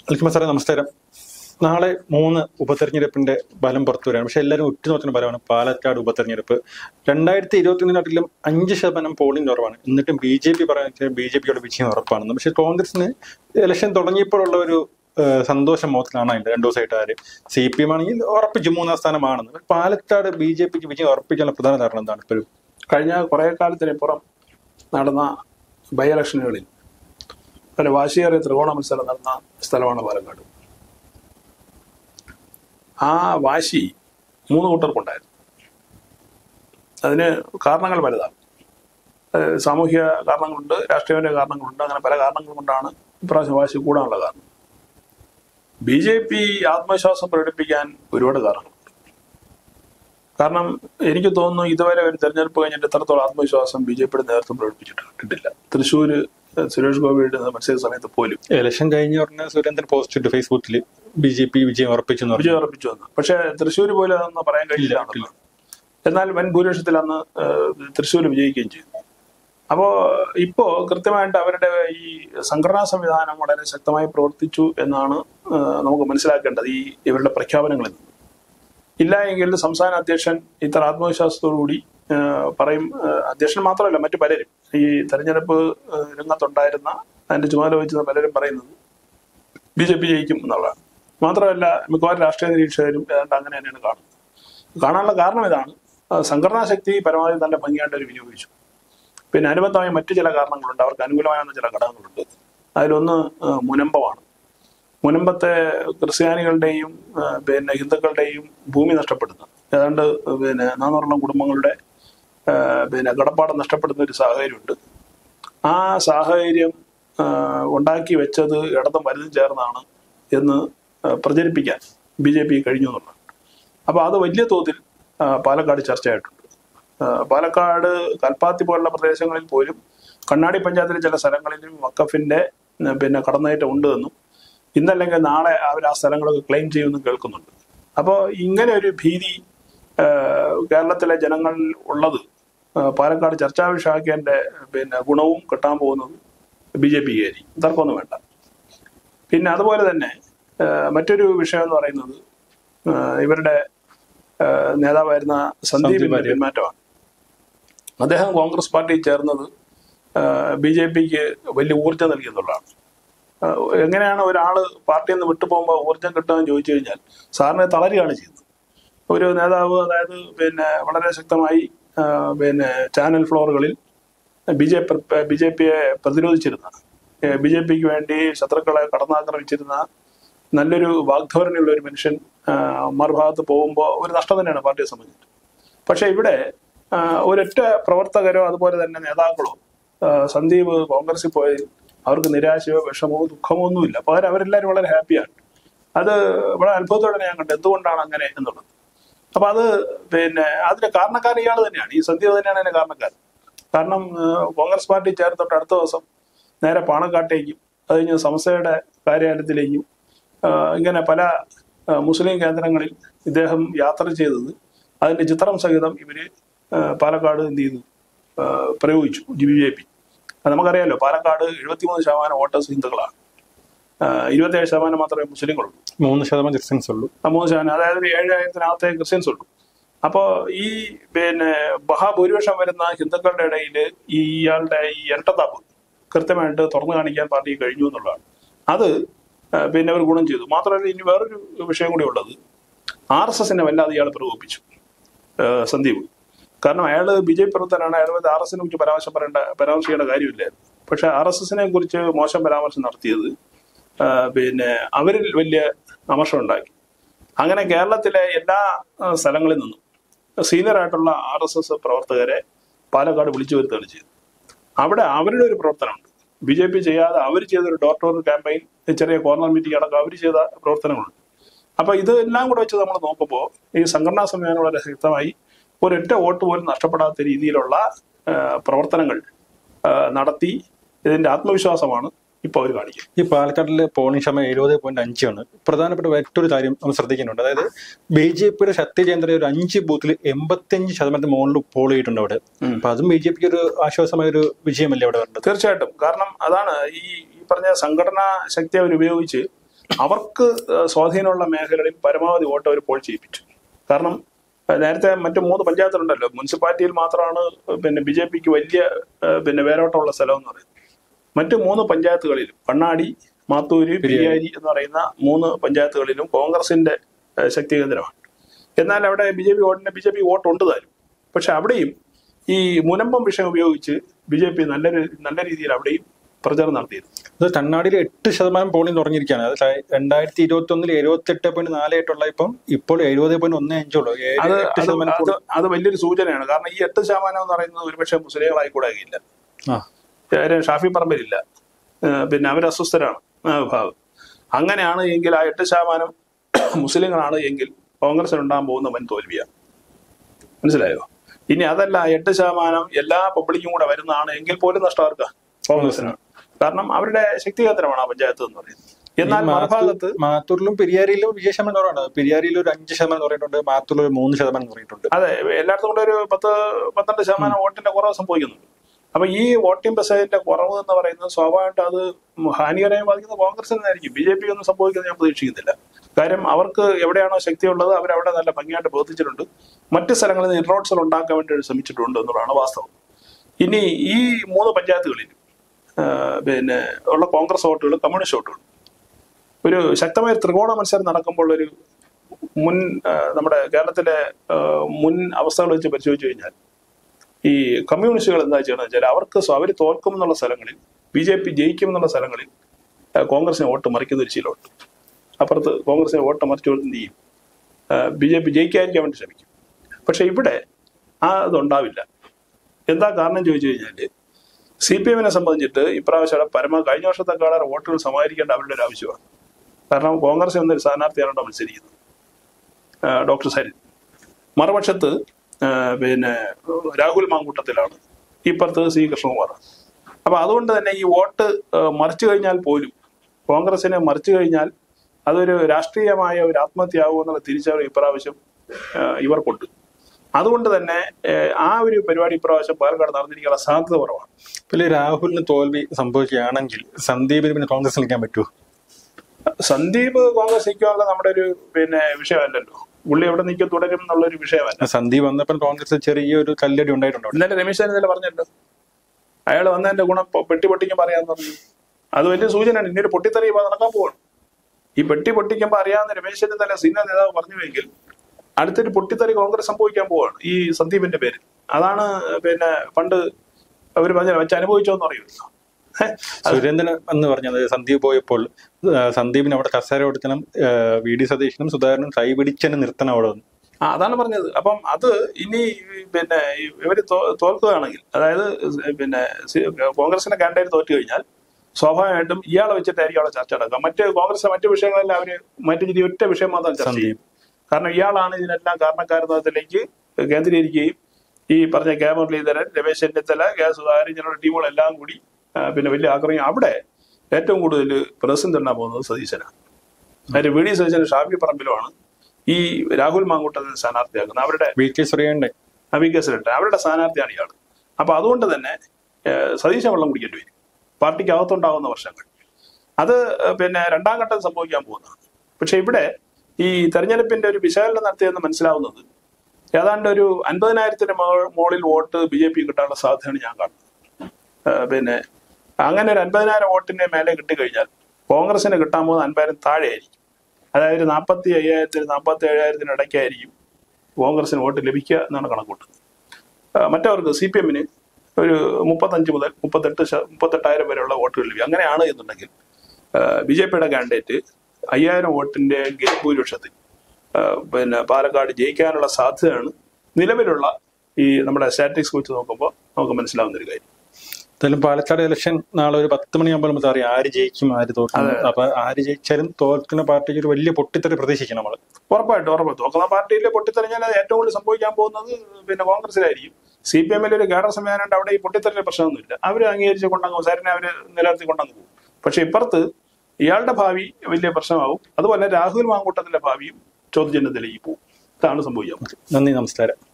അൽക്കുമ സാറേ നമസ്കാരം നാളെ മൂന്ന് ഉപതെരഞ്ഞെടുപ്പിന്റെ ഫലം പുറത്തു വരികയാണ് പക്ഷെ എല്ലാവരും ഉറ്റുനോക്കുന്ന ഫലമാണ് പാലക്കാട് ഉപതെരഞ്ഞെടുപ്പ് രണ്ടായിരത്തി ഇരുപത്തിയൊന്നിനാട്ടിലും അഞ്ച് ശതമാനം പോളിംഗ് കുറവാണ് എന്നിട്ടും ബി ജെ പി പറയാൻ ബി ജെ പിയുടെ വിജയം ഉറപ്പാണെന്ന് പക്ഷെ കോൺഗ്രസിന് ഇലക്ഷൻ തുടങ്ങിയപ്പോഴുള്ള ഒരു ഏഹ്, സന്തോഷം മുഖത്തിലാണ് അതിന്റെ രണ്ടു ദിവസമായിട്ട് ആര് സി പി എം ആണെങ്കിൽ ഉറപ്പിച്ചു മൂന്നാം സ്ഥാനമാണെന്ന് പക്ഷെ പാലക്കാട് ബി ജെ പിക്ക് വിജയം ഉറപ്പിക്കാനുള്ള പ്രധാന കാരണം എന്താണ് ഇപ്പോഴും കഴിഞ്ഞ കുറേ കാലത്തിനിപ്പുറം നടന്ന ബൈ ഇലക്ഷനുകളിൽ ഒരു വാശിയേറിയ ത്രികോണ മത്സരം നടന്ന സ്ഥലമാണ് പാലക്കാട് ആ വാശി മൂന്ന് കൂട്ടർക്കുണ്ടായിരുന്നു അതിന് കാരണങ്ങൾ പലതാണ് അതായത് സാമൂഹിക കാരണങ്ങളുണ്ട് രാഷ്ട്രീയമായ കാരണങ്ങളുണ്ട് അങ്ങനെ പല കാരണങ്ങൾ കൊണ്ടാണ് ഇപ്രാവശ്യം വാശി കൂടാനുള്ള കാരണം ബി ജെ പി ആത്മവിശ്വാസം പ്രകടിപ്പിക്കാൻ ഒരുപാട് കാരണങ്ങളുണ്ട് കാരണം എനിക്ക് തോന്നുന്നു ഇതുവരെ ഒരു തെരഞ്ഞെടുപ്പ് കഴിഞ്ഞിട്ട് എത്രത്തോളം ആത്മവിശ്വാസം ബി ജെ പിയുടെ നേതൃത്വം പ്രകടിപ്പിച്ചിട്ടില്ല തൃശ്ശൂര് സുരേഷ് ഗോപിയുടെ മത്സര സമയത്ത് പോലും ഇലക്ഷൻ കഴിഞ്ഞ ഉടനെ സുരേന്ദ്രൻ പോസ്റ്റ് ഇട്ടു ഫേസ്ബുക്കിൽ ബി ജെ പി വിജയം ഉറപ്പിച്ചു എന്ന് പറഞ്ഞു വിജയം ഉറപ്പിച്ചു വന്നു പക്ഷേ തൃശ്ശൂർ പോലും അതൊന്നും പറയാൻ കഴിയില്ല എന്നുള്ളതാണ്. എന്നാൽ വൻ ഭൂരിപക്ഷത്തിൽ അന്ന് തൃശ്ശൂർ വിജയിക്കുകയും ചെയ്തു അപ്പോ ഇപ്പോ കൃത്യമായിട്ട് അവരുടെ ഈ സംഘടനാ സംവിധാനം വളരെ ശക്തമായി പ്രവർത്തിച്ചു എന്നാണ് ആ, നമുക്ക് മനസ്സിലാക്കേണ്ടത് ഈ ഇവരുടെ പ്രഖ്യാപനങ്ങളിൽ നിന്ന് ഇല്ല എങ്കിൽ സംസ്ഥാന അധ്യക്ഷൻ ഇത്ര ആത്മവിശ്വാസത്തോടുകൂടി ആ, പറയും ആ, അധ്യക്ഷൻ മാത്രമല്ല മറ്റു പലരും ഈ തെരഞ്ഞെടുപ്പ് ആ, രംഗത്തുണ്ടായിരുന്ന അതിന്റെ ചുമതല വഹിച്ചിരുന്ന പലരും പറയുന്നത് ബി ജെ പി ജയിക്കും എന്നുള്ളതാണ് മാത്രമല്ല മിക്കവാറും രാഷ്ട്രീയ നിരീക്ഷകരും ഏതാണ്ട് അങ്ങനെ തന്നെയാണ് കാണുന്നത് കാണാനുള്ള കാരണം ഇതാണ് ആ, സംഘടനാ ശക്തി പരമാവധി നല്ല ഭംഗിയായിട്ട് അവർ വിനിയോഗിച്ചു പിന്നെ അനുബന്ധമായ മറ്റു ചില കാരണങ്ങളുണ്ട് അവർക്ക് അനുകൂലമായ ചില ഘടകങ്ങളുണ്ട് അതിലൊന്ന് ആ, മുനമ്പമാണ് മുനമ്പത്തെ ക്രിസ്ത്യാനികളുടെയും ആ, പിന്നെ ഹിന്ദുക്കളുടെയും ഭൂമി നഷ്ടപ്പെടുന്ന ഏതാണ്ട് പിന്നെ നാനൂറോളം കുടുംബങ്ങളുടെ ആ, പിന്നെ കടപ്പാടം നഷ്ടപ്പെടുന്ന ഒരു സാഹചര്യമുണ്ട് ആ സാഹചര്യം ആ, ഉണ്ടാക്കി വെച്ചത് ഇടതും വലുതും ചേർന്നാണ് എന്ന് ആ, പ്രചരിപ്പിക്കാൻ ബി ജെ പി കഴിഞ്ഞു എന്നുള്ളതാണ് അപ്പോൾ അത് വലിയ തോതിൽ ആ, പാലക്കാട് ചർച്ചയായിട്ടുണ്ട് ആ, പാലക്കാട് കൽപ്പാത്തി പോലുള്ള പ്രദേശങ്ങളിൽ പോലും കണ്ണാടി പഞ്ചായത്തിലെ ചില സ്ഥലങ്ങളിലും വക്കഫിന്റെ ഉം, പിന്നെ കടന്നേറ്റം ഉണ്ട് എന്നും ഇന്നല്ലെങ്കിൽ നാളെ അവർ ആ സ്ഥലങ്ങളൊക്കെ ക്ലെയിം ചെയ്യുമെന്നും കേൾക്കുന്നുണ്ട് അപ്പോൾ ഇങ്ങനെ ഒരു ഭീതി ആ, കേരളത്തിലെ ജനങ്ങളിൽ ഉള്ളത് ആ, പാലക്കാട് ചർച്ചാ വിഷയമാക്കിയതിന്റെ പിന്നെ ഗുണവും കിട്ടാൻ പോകുന്നത് ബി ജെ പി ആയിരിക്കും തർക്കമൊന്നും വേണ്ട പിന്നെ അതുപോലെ തന്നെ ആ, മറ്റൊരു വിഷയം എന്ന് പറയുന്നത് ആ, ഇവരുടെ ആ, നേതാവായിരുന്ന സന്ദീപിന്റെ വാര്യർ. പിന്മാറ്റമാണ് അദ്ദേഹം കോൺഗ്രസ് പാർട്ടി ചേർന്നത് ബി ജെ പിക്ക് വലിയ ഊർജ്ജം നൽകിയെന്നുള്ളതാണ് ആ, എങ്ങനെയാണ് ഒരാള് പാർട്ടിയിൽ നിന്ന് വിട്ടുപോകുമ്പോൾ ഊർജ്ജം കിട്ടുമെന്ന് ചോദിച്ചു കഴിഞ്ഞാൽ സാറിനെ തളരുകയാണ് ചെയ്യുന്നത് ഒരു നേതാവ് അതായത് പിന്നെ വളരെ ശക്തമായി ആ, പിന്നെ ചാനൽ ഫ്ലോറുകളിൽ ബി ജെ ബി ജെ പിയെ പ്രതിരോധിച്ചിരുന്ന ബി ജെ പിക്ക് വേണ്ടി ശത്രുക്കളെ കടന്നാക്രമിച്ചിരുന്ന നല്ലൊരു വാഗ്ധോരണിയുള്ള ഒരു മനുഷ്യൻ ആ, മറുഭാഗത്ത് പോകുമ്പോൾ ഒരു നഷ്ടം തന്നെയാണ് പാർട്ടിയെ സംബന്ധിച്ചിട്ട് പക്ഷെ ഇവിടെ ആ, ഒരൊറ്റ പ്രവർത്തകരോ അതുപോലെ തന്നെ നേതാക്കളോ ആ, സന്ദീപ് കോൺഗ്രസിൽ പോയതിൽ അവർക്ക് നിരാശയോ വിഷമോ ദുഃഖമോ ഒന്നുമില്ല പകരം അവരെല്ലാവരും വളരെ ഹാപ്പിയാണ് അത് വളരെ അത്ഭുതത്തോടെ ഞാൻ കണ്ടു എന്തുകൊണ്ടാണ് അങ്ങനെ എന്നുള്ളത് അപ്പൊ അത് പിന്നെ അതിന്റെ കാരണക്കാരൻ ഇയാൾ തന്നെയാണ് ഈ സന്ദീപ് തന്നെയാണ് അതിന്റെ കാരണക്കാരൻ കാരണം ആ, കോൺഗ്രസ് പാർട്ടി ചേർത്തിട്ട് അടുത്ത ദിവസം നേരെ പാണക്കാട്ടേക്കും അത് കഴിഞ്ഞ് സംസ്ഥയുടെ കാര്യാലയത്തിലേക്കും ആ, ഇങ്ങനെ പല ആ, മുസ്ലിം കേന്ദ്രങ്ങളിൽ ഇദ്ദേഹം യാത്ര ചെയ്തത് അതിന്റെ ചിത്രം സഹിതം ഇവര് ആ, പാലക്കാട് എന്ത് ചെയ്തു ആ, പ്രയോഗിച്ചു ബി ജെ പി നമുക്കറിയാലോ പാലക്കാട് എഴുപത്തിമൂന്ന് ശതമാനം വോട്ടേഴ്സ് ഹിന്ദുക്കളാണ് ഇരുപത്തിയേഴ് ശതമാനം മാത്രമേ മുസ്ലിങ്ങളുള്ളൂ മൂന്ന് ശതമാനം ഡിസ്റ്റൻസ് ഉള്ളൂ ആ മൂന്ന് ശതമാനം അതായത് ഒരു ഏഴായിരത്തിനകത്തെ ക്രിസ്ത്യൻസ് ഉള്ളൂ അപ്പോ ഈ പിന്നെ മഹാഭൂരിപക്ഷം വരുന്ന ഹിന്ദുക്കളുടെ ഇടയിൽ ഈ ഇയാളുടെ ഈ ഇരട്ടത്താപ്പ് കൃത്യമായിട്ട് തുറന്നു കാണിക്കാൻ പാർട്ടി കഴിഞ്ഞു എന്നുള്ളതാണ് അത് ആ, പിന്നെ ഒരു ഗുണം ചെയ്തു മാത്രമല്ല ഇനി വേറൊരു വിഷയം കൂടി ഉള്ളത് ആർ എസ് എസിനെ വല്ലാതെ ഇയാൾ പ്രകോപിപ്പിച്ചു ആ, സന്ദീപ് കാരണം അയാൾ ബി ജെ പി പ്രവർത്തനാണ് അയാൾ ആർ എസിനെ കുറിച്ച് പരാമർശം പറയേണ്ട പരാമർശിക്കേണ്ട കാര്യമില്ലായിരുന്നു പക്ഷെ ആർ എസ് എസിനെ കുറിച്ച് മോശം പരാമർശം നടത്തിയത് ആ, പിന്നെ അവരിൽ വലിയ അമർഷം ഉണ്ടാക്കി അങ്ങനെ കേരളത്തിലെ എല്ലാ ആ, സ്ഥലങ്ങളിൽ നിന്നും സീനിയർ ആയിട്ടുള്ള ആർ എസ് എസ് പ്രവർത്തകരെ പാലക്കാട് വിളിച്ചു വരുത്തുകയാണ് ചെയ്തത് അവിടെ അവരുടെ ഒരു പ്രവർത്തനമുണ്ട് ബി ജെ പി ചെയ്യാതെ അവർ ചെയ്ത ഒരു ഡോർ ടു ഡോർ ക്യാമ്പയിൻ ചെറിയ കോർണർ മീറ്റിംഗ് അടക്കം അവർ ചെയ്ത പ്രവർത്തനങ്ങളുണ്ട് അപ്പൊ ഇതെല്ലാം കൂടെ വെച്ച് നമ്മൾ നോക്കുമ്പോൾ ഈ സംഘടനാ സംവിധാനം വളരെ ശക്തമായി ഒരൊറ്റ വോട്ട് പോലും നഷ്ടപ്പെടാത്ത രീതിയിലുള്ള ആ, പ്രവർത്തനങ്ങൾ ആ, നടത്തി ഇതിന്റെ ആത്മവിശ്വാസമാണ് ഇപ്പോൾ അവർ കാണിക്കുന്നത് ഈ പാലക്കാട്ടിലെ പോളിംഗ് ശതമാനം എഴുപത് പോയിന്റ് അഞ്ചാണ് പ്രധാനപ്പെട്ട മറ്റൊരു കാര്യം നമ്മൾ ശ്രദ്ധിക്കുന്നുണ്ട് അതായത് ബി ജെ പിയുടെ ശക്തി കേന്ദ്ര ഒരു അഞ്ച് ബൂത്തിൽ എൺപത്തിയഞ്ച് ശതമാനത്തിന് മുകളിൽ പോൾ ചെയ്തിട്ടുണ്ട് അവിടെ അപ്പൊ അതും ബി ജെ പിക്ക് ഒരു ആശ്വാസമായ ഒരു വിജയമല്ലേ അവിടെ വരേണ്ടത് തീർച്ചയായിട്ടും കാരണം അതാണ് ഈ ഈ പറഞ്ഞ സംഘടനാ ശക്തി അവർ ഉപയോഗിച്ച് അവർക്ക് ഏഹ്, സ്വാധീനമുള്ള മേഖലകളിൽ പരമാവധി വോട്ട് അവർ പോൾ ചെയ്യിപ്പിച്ചു കാരണം ഏഹ്, നേരത്തെ മറ്റു മൂന്ന് പഞ്ചായത്തുണ്ടല്ലോ മുനിസിപ്പാലിറ്റിയിൽ മാത്രമാണ് പിന്നെ ബി ജെ പിക്ക് വലിയ ഏഹ്, പിന്നെ വേരോട്ടമുള്ള സ്ഥലം എന്ന് പറയുന്നത് മറ്റു മൂന്ന് പഞ്ചായത്തുകളിലും കണ്ണാടി മാത്തൂര് പെരിയാരി എന്ന് പറയുന്ന മൂന്ന് പഞ്ചായത്തുകളിലും കോൺഗ്രസിന്റെ ഏഹ്, ശക്തി കേന്ദ്രമാണ് എന്നാൽ അവിടെ ബി ജെ പി വോട്ടിന് ബി ജെ പി വോട്ട് ഉണ്ട് താനും പക്ഷെ അവിടെയും ഈ മുനമ്പം വിഷയം ഉപയോഗിച്ച് ബി ജെ പി നല്ല രീ- നല്ല രീതിയിൽ അവിടെയും പ്രചാരണം നടത്തിയിരുന്നു അത് കണ്ണാടിയിൽ എട്ട് ശതമാനം പോളിംഗ് തുടങ്ങിയിരിക്കുകയാണ് അത് രണ്ടായിരത്തി ഇരുപത്തി ഒന്നിൽ എഴുപത്തി എട്ട് പോയിന്റ് നാല് എട്ടുള്ള ഇപ്പം ഇപ്പോൾ എഴുപത് പോയിന്റ് ഒന്ന് അഞ്ചുള്ളൂ ഏഴ് അത് എട്ട് അത് ശതമാനം അത് അത് വലിയൊരു സൂചനയാണ് കാരണം ഈ എട്ട് ശതമാനം എന്ന് പറയുന്നത് ഒരുപക്ഷെ മുസ്ലിങ്ങളായി കൂടാകില്ല ആ കാര്യം ഷാഫി പറമ്പിലില്ല ഏഹ് പിന്നെ അവർ അസ്വസ്ഥരാണ് ആ വിഭാഗം അങ്ങനെയാണ് എങ്കിൽ ആ എട്ട് ശതമാനം മുസ്ലിങ്ങളാണ് എങ്കിൽ കോൺഗ്രസിന് ഉണ്ടാകാൻ പോകുന്ന വൻ തോൽവിയാണ് മനസ്സിലായോ ഇനി അതല്ല എട്ട് ശതമാനം എല്ലാ പബ്ലിക്കും കൂടെ വരുന്നതാണ് എങ്കിൽ പോലും നഷ്ടമാർക്ക കോൺഗ്രസിനാണ് കാരണം അവരുടെ ശക്തി കേന്ദ്രമാണ് ആ പഞ്ചായത്ത് എന്ന് പറയുന്നത് എന്നാൽ മറുഭാഗത്ത് മാത്തൂരിലും പെരിയാരിയിലും വിജയ ശതമാനം കുറവാണ് പെരിയാരിയിൽ ഒരു അഞ്ച് ശതമാനം കുറഞ്ഞിട്ടുണ്ട് മാത്തൂരിൽ ഒരു മൂന്ന് ശതമാനം കുറഞ്ഞിട്ടുണ്ട് അതെ എല്ലായിടത്തും കൂടെ ഒരു പത്ത് പന്ത്രണ്ട് ശതമാനം വോട്ടിന്റെ കുറവ് സംഭവിക്കുന്നുണ്ട് അപ്പൊ ഈ വോട്ടിംഗ് പെർസെന്റിന്റെ കുറവ് എന്ന് പറയുന്നത് സ്വാഭാവികമായിട്ട് അത് ഹാനികരമായി ബാധിക്കുന്ന കോൺഗ്രസിനായിരിക്കും ബി ജെ പി ഒന്നും സംഭവിക്കുന്നത് ഞാൻ പ്രതീക്ഷിക്കുന്നില്ല കാര്യം അവർക്ക് എവിടെയാണോ ശക്തിയുള്ളത് അവരവിടെ നല്ല ഭംഗിയായിട്ട് പ്രവർത്തിച്ചിട്ടുണ്ട് മറ്റ് സ്ഥലങ്ങളിൽ നിന്ന് ഇൻറോഡ്സുകൾ ഉണ്ടാക്കാൻ വേണ്ടി ശ്രമിച്ചിട്ടുണ്ട് എന്നുള്ളതാണ് വാസ്തവം ഇനി ഈ മൂന്ന് പഞ്ചായത്തുകളിൽ ആ, പിന്നെ ഉള്ള കോൺഗ്രസ് വോട്ടുകൾ കമ്മ്യൂണിസ്റ്റ് വോട്ടുകൾ ഒരു ശക്തമായ ത്രികോണ മത്സരം നടക്കുമ്പോൾ ഒരു മുൻ ആ, നമ്മുടെ കേരളത്തിലെ ആ, മുൻ അവസ്ഥകൾ വെച്ച് പരിശോധിച്ചു കഴിഞ്ഞാൽ ഈ കമ്മ്യൂണിസ്റ്റുകൾ എന്താ ചെയ്യണമെന്ന് വെച്ചാൽ അവർക്ക് സ്വ- അവര് തോൽക്കും എന്നുള്ള സ്ഥലങ്ങളിൽ ബി ജെ പി ജയിക്കും എന്നുള്ള സ്ഥലങ്ങളിൽ ആ, കോൺഗ്രസിനെ വോട്ട് മറിക്കുന്ന ഒരു ശീലമുണ്ട് അപ്പുറത്ത് കോൺഗ്രസിനെ വോട്ട് മറിച്ചു കൊടുത്ത് എന്ത് ചെയ്യും ബി ജെ പി ജയിക്കാതിരിക്കാൻ വേണ്ടി ശ്രമിക്കും പക്ഷെ ഇവിടെ ആ അതുണ്ടാവില്ല എന്താ കാരണം ചോദിച്ചു കഴിഞ്ഞാൽ സി പി എമ്മിനെ സംബന്ധിച്ചിട്ട് ഇപ്രാവശ്യം അവിടെ പരമ കഴിഞ്ഞ വർഷത്തെക്കാളെ വോട്ടുകൾ സമാഹരിക്കേണ്ട അവരുടെ ഒരു ആവശ്യമാണ് കാരണം കോൺഗ്രസ് എന്നൊരു സ്ഥാനാർത്ഥിയാണ് അവിടെ മത്സരിക്കുന്നത് ആ, ഡോക്ടർ സരിൻ മറുപക്ഷത്ത് ആ, പിന്നെ രാഹുൽ മാങ്കൂട്ടത്തിലാണ് ഇപ്പുറത്ത് സി കൃഷ്ണകുമാർ അപ്പൊ അതുകൊണ്ട് തന്നെ ഈ വോട്ട് ആ, മറിച്ചു കഴിഞ്ഞാൽ പോലും കോൺഗ്രസിനെ മറിച്ചു കഴിഞ്ഞാൽ അതൊരു രാഷ്ട്രീയമായ ഒരു ആത്മഹത്യയാകും എന്നുള്ള തിരിച്ചറിവ് ഇപ്രാവശ്യം ആ, ഇവർക്കുണ്ട് അതുകൊണ്ട് തന്നെ ഏ, ആ ഒരു പരിപാടി ഇപ്രാവശ്യം പാലക്കാട് നടന്നിരിക്കാനുള്ള സാധ്യത കുറവാണ് പിന്നെ രാഹുലിന് തോൽവി സംഭവിക്കുകയാണെങ്കിൽ സന്ദീപിന് പിന്നെ കോൺഗ്രസ് നിൽക്കാൻ പറ്റുമോ സന്ദീപ് കോൺഗ്രസ് നിൽക്കാനുള്ള നമ്മുടെ ഒരു പിന്നെ വിഷയമല്ലല്ലോ പുള്ളി എവിടെ നിൽക്കും തുടരും എന്നുള്ള ഒരു വിഷയമല്ല സന്ദീപ് വന്നപ്പോൾ കോൺഗ്രസ് ചെറിയൊരു കല്ലടി ഉണ്ടായിട്ടുണ്ടോ ഇന്നലെ രമേശ് ചെന്നിത്തല പറഞ്ഞല്ലോ അയാൾ വന്നതിന്റെ ഗുണം പൊ- പെട്ടി പൊട്ടിക്കുമ്പോൾ അറിയാന്ന് പറഞ്ഞു അത് വലിയ സൂചനയാണ് ഇനി ഒരു പൊട്ടിത്തെറി ഇപ്പൊ നടക്കാൻ പോവാണ് ഈ പെട്ടി പൊട്ടിക്കുമ്പോൾ അറിയാവുന്ന രമേശ് ചെന്നിത്തല സീനിയർ നേതാവ് പറഞ്ഞുവെങ്കിൽ അടുത്തൊരു പൊട്ടിത്തെറി കോൺഗ്രസ് സംഭവിക്കാൻ പോവാണ് ഈ സന്ദീപിന്റെ പേര് അതാണ് പിന്നെ പണ്ട് അവർ പറഞ്ഞ വെച്ച് അനുഭവിച്ചോന്ന് അറിയില്ല സുരേന്ദ്രൻ എന്ന് പറഞ്ഞത് സന്ദീപ് പോയപ്പോൾ ആ, സന്ദീപിന് അവിടെ കസേര കൊടുക്കണം ആ, വി ഡി സതീശനും സുധാകരനും കൈ പിടിച്ചെന്നെ നിർത്തണം അവിടെ വന്ന് ആ അതാണ് പറഞ്ഞത് അപ്പം അത് ഇനി പിന്നെ ഈ ഇവര് തോ- തോൽക്കുകയാണെങ്കിൽ അതായത് പിന്നെ സി- കോൺഗ്രസിന്റെ കാൻഡിഡേറ്റ് തോറ്റു കഴിഞ്ഞാൽ സ്വാഭാവികമായിട്ടും ഇയാളെ വെച്ചിട്ടായിരിക്കും അവിടെ ചർച്ച നടക്കുക മറ്റ് കോൺഗ്രസ് മറ്റു വിഷയങ്ങളെല്ലാം അവര് മറ്റു രീതി ഒറ്റ വിഷയം മാത്രം ചർച്ച ചെയ്യും കാരണം ഇയാളാണ് ഇതിനെല്ലാം കാരണക്കാരനത്തിലേക്ക് കേന്ദ്രീകരിക്കുകയും ഈ പറഞ്ഞ കെ മുരളീധരൻ രമേശ് ചെന്നിത്തല കെ സുധാകരൻ ഇങ്ങനെയുള്ള ടീമുകളെല്ലാം കൂടി ആ, പിന്നെ വലിയ ആക്രമണം അവിടെ ഏറ്റവും കൂടുതൽ പ്രസിദ്ധം തന്നെ പോകുന്നത് സതീശനാണ് അതിന് വി ഡി സതീശൻ ഷാഫി പറമ്പിലുമാണ് ഈ രാഹുൽ മാങ്കൂട്ടത്തിന് സ്ഥാനാർത്ഥിയാക്കുന്നത് അവരുടെ വി കെ സുരേന്ദ്രൻ വികസനമുണ്ട് അവരുടെ സ്ഥാനാർത്ഥിയാണ് ഇയാൾ അപ്പൊ അതുകൊണ്ട് തന്നെ ഏഹ്, സതീശ വെള്ളം കുടിക്കേണ്ടി വരും പാർട്ടിക്ക് അകത്തുണ്ടാകുന്ന വർഷങ്ങൾ അത് ഏഹ്, പിന്നെ രണ്ടാം ഘട്ടം സംഭവിക്കാൻ പോകുന്നതാണ് പക്ഷെ ഇവിടെ ഈ തെരഞ്ഞെടുപ്പിന്റെ ഒരു വിശകലനം നടത്തിയെന്ന് മനസ്സിലാവുന്നത് ഏതാണ്ട് ഒരു അൻപതിനായിരത്തിന് മുകളിൽ വോട്ട് ബി ജെ പി കിട്ടാനുള്ള സാധ്യതയാണ് ഞാൻ കാണുന്നത് ഏഹ്, പിന്നെ അങ്ങനെ ഒരു അൻപതിനായിരം വോട്ടിന്റെ മേലെ കിട്ടിക്കഴിഞ്ഞാൽ കോൺഗ്രസിന് കിട്ടാൻ പോകുന്ന അൻപതിനായിരം താഴെയായിരിക്കും അതായത് ഒരു നാൽപ്പത്തി അയ്യായിരത്തിന് നാൽപ്പത്തി ഏഴായിരത്തിന് ഇടയ്ക്കായിരിക്കും കോൺഗ്രസിന് വോട്ട് ലഭിക്കുക എന്നാണ് കണക്കൂട്ടുന്നത് ആ, മറ്റവർക്ക് സി പി എമ്മിന് ഒരു മുപ്പത്തഞ്ച് മുതൽ മുപ്പത്തെട്ട് ശ- മുപ്പത്തെട്ടായിരം വരെയുള്ള വോട്ടുകൾ ലഭിക്കും അങ്ങനെയാണ് എന്നുണ്ടെങ്കിൽ ബി ജെ പിയുടെ കാൻഡിഡേറ്റ് അയ്യായിരം വോട്ടിന്റെ ഭൂരിപക്ഷത്തിൽ ആ, പിന്നെ പാലക്കാട് ജയിക്കാനുള്ള സാധ്യതയാണ് നിലവിലുള്ള ഈ നമ്മുടെ സ്റ്റാറ്റിക്സ് വെച്ച് നോക്കുമ്പോൾ നമുക്ക് മനസ്സിലാവുന്ന ഒരു കാര്യം എന്തായാലും പാലക്കാട് ഇലക്ഷൻ നാളെ ഒരു പത്ത് മണിയാകുമ്പോൾ നമുക്ക് അറിയാം ആര് ജയിക്കും ആര് തോക്കും അപ്പൊ ആര് ജയിച്ചാലും തോൽക്കുന്ന പാർട്ടിക്ക് ഒരു വലിയ പൊട്ടിത്തെറി പ്രതീക്ഷിക്കണം നമ്മള് ഉറപ്പായിട്ടും ഉറപ്പായിട്ടും തോക്കുന്ന പാർട്ടിയിൽ പൊട്ടിത്തെറിഞ്ഞാൽ അത് ഏറ്റവും കൂടുതൽ സംഭവിക്കാൻ പോകുന്നത് പിന്നെ കോൺഗ്രസിലായിരിക്കും സി പി എമ്മിൽ ഒരു കേഡർ സംവിധാനം അവിടെ ഈ പൊട്ടിത്തെറിന്റെ പ്രശ്നമൊന്നുമില്ല അവർ അംഗീകരിച്ച് കൊണ്ടങ്ങ് സാറിനെ അവർ നിലനിർത്തി കൊണ്ടങ്ങ് പോകും പക്ഷെ ഇപ്പുറത്ത് ഇയാളുടെ ഭാവി വലിയ പ്രശ്നമാവും അതുപോലെ രാഹുൽ മാങ്കൂട്ടത്തിന്റെ ഭാവിയും ചോദ്യചിഹ്നത്തിലേക്ക് പോകും ഇതാണ് സംഭവിക്കാൻ പോകുന്നത്. നന്ദി നമസ്കാരം